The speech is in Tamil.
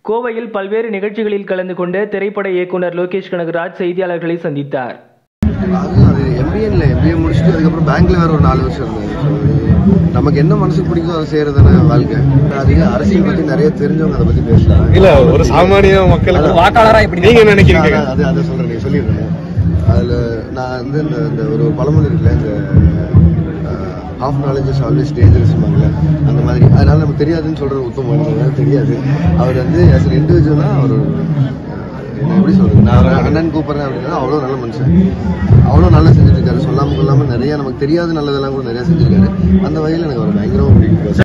கோவையில் பல்வேறு நிகழ்ச்சிகளில் கலந்து கொண்ட திரைப்பட இயக்குனர் லோகேஷ் கனகராஜ் செய்தியாளர்களை சந்தித்தார் அது அது எம்பிஏல எம்பிஏ முடிச்சுட்டு அதுக்கப்புறம் பேங்க்ல வேற ஒரு நாலு வருஷம் இருந்தேன் நமக்கு என்ன மனசுக்கு பிடிக்குதோ அதை செய்யறது தானே வாழ்க்கை அது அரசியல் பத்தி நிறைய தெரிஞ்சவங்க அதை பத்தி பேசலாம் இல்ல ஒரு சாமானிய மக்களுக்கு வாக்காளரா இப்படி நீங்க நினைக்கிறீங்க அதான், அது அதை சொல்றேன் நீங்க சொல்லிடுறேன் அதுல நான் வந்து இந்த இந்த ஒரு பழமொழி இருக்குல்ல இந்த ஆஃப் நாலேஜ் இஸ் ஆல்வேஸ் டேஞ்சரஸ்மாங்கல்ல அந்த மாதிரி அதனால நமக்கு தெரியாதுன்னு சொல்ற உத்தமம் அதனால தெரியாது அவர் வந்து ஆஸ் அன் இண்டிவிஜுவலா அவர் என்ன எப்படி சொல்றது நான் அவரை அண்ணன் கூப்பிடுறேன் அப்படின்னா அவ்வளோ நல்ல மனுஷன் அவ்வளோ நல்லா செஞ்சுட்டு இருக்காரு சொல்லாம கொள்ளாம நிறைய நமக்கு தெரியாத நல்லதெல்லாம் கூட நிறைய செஞ்சிருக்காரு அந்த வகையில் எனக்கு அவர் பயங்கரமா பிடிக்கும்